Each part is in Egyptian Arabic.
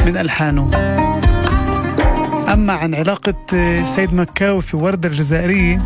من ألحانه أما عن علاقة سيد مكاوي في وردة الجزائرية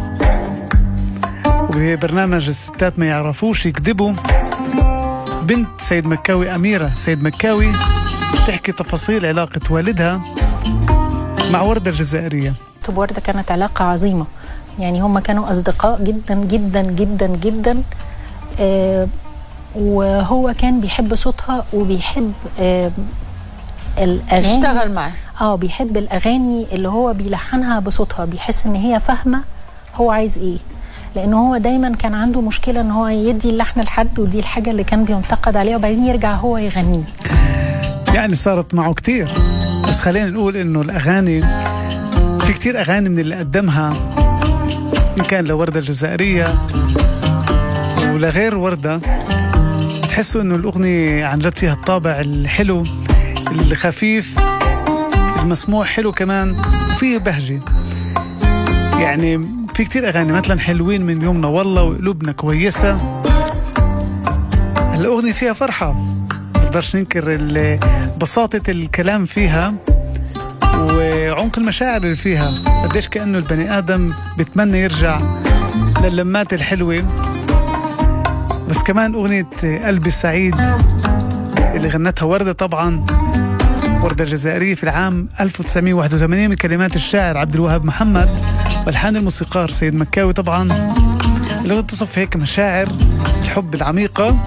وببرنامج الستات ما يعرفوش يكذبوا بنت سيد مكاوي أميرة سيد مكاوي تحكي تفاصيل علاقة والدها مع وردة الجزائرية طب وردة كانت علاقة عظيمة يعني هم كانوا أصدقاء جدا جدا جدا جدا آه وهو كان بيحب صوتها وبيحب آه الأغاني اشتغل معاه اه بيحب الأغاني اللي هو بيلحنها بصوتها بيحس إن هي فاهمة هو عايز إيه لأن هو دايما كان عنده مشكلة إن هو يدي اللحن لحد ودي الحاجة اللي كان بينتقد عليها وبعدين يرجع هو يغنيه يعني صارت معه كتير بس خلينا نقول إنه الأغاني في كتير أغاني من اللي قدمها إن كان لوردة الجزائرية ولغير وردة بتحسوا إنه الأغنية عن جد فيها الطابع الحلو الخفيف المسموع حلو كمان وفيه بهجة يعني في كتير أغاني مثلا حلوين من يومنا والله وقلوبنا كويسة الأغنية فيها فرحة نقدرش ننكر بساطة الكلام فيها وعمق المشاعر اللي فيها قديش كأنه البني آدم بيتمنى يرجع للمات الحلوة بس كمان أغنية قلبي السعيد اللي غنتها وردة طبعا وردة الجزائرية في العام 1981 من كلمات الشاعر عبد الوهاب محمد والحان الموسيقار سيد مكاوي طبعا اللي تصف هيك مشاعر الحب العميقة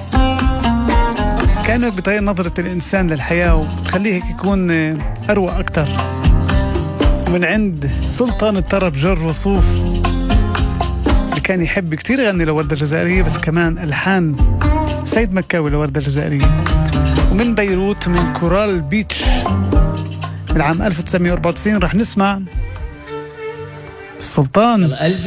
كأنك بتغير نظرة الإنسان للحياة وبتخليه هيك يكون أروع أكتر ومن عند سلطان الطرب جورج وصوف اللي كان يحب كتير يغني لوردة الجزائرية بس كمان ألحان سيد مكاوي لوردة الجزائرية ومن بيروت من كورال بيتش العام 1994 رح نسمع السلطان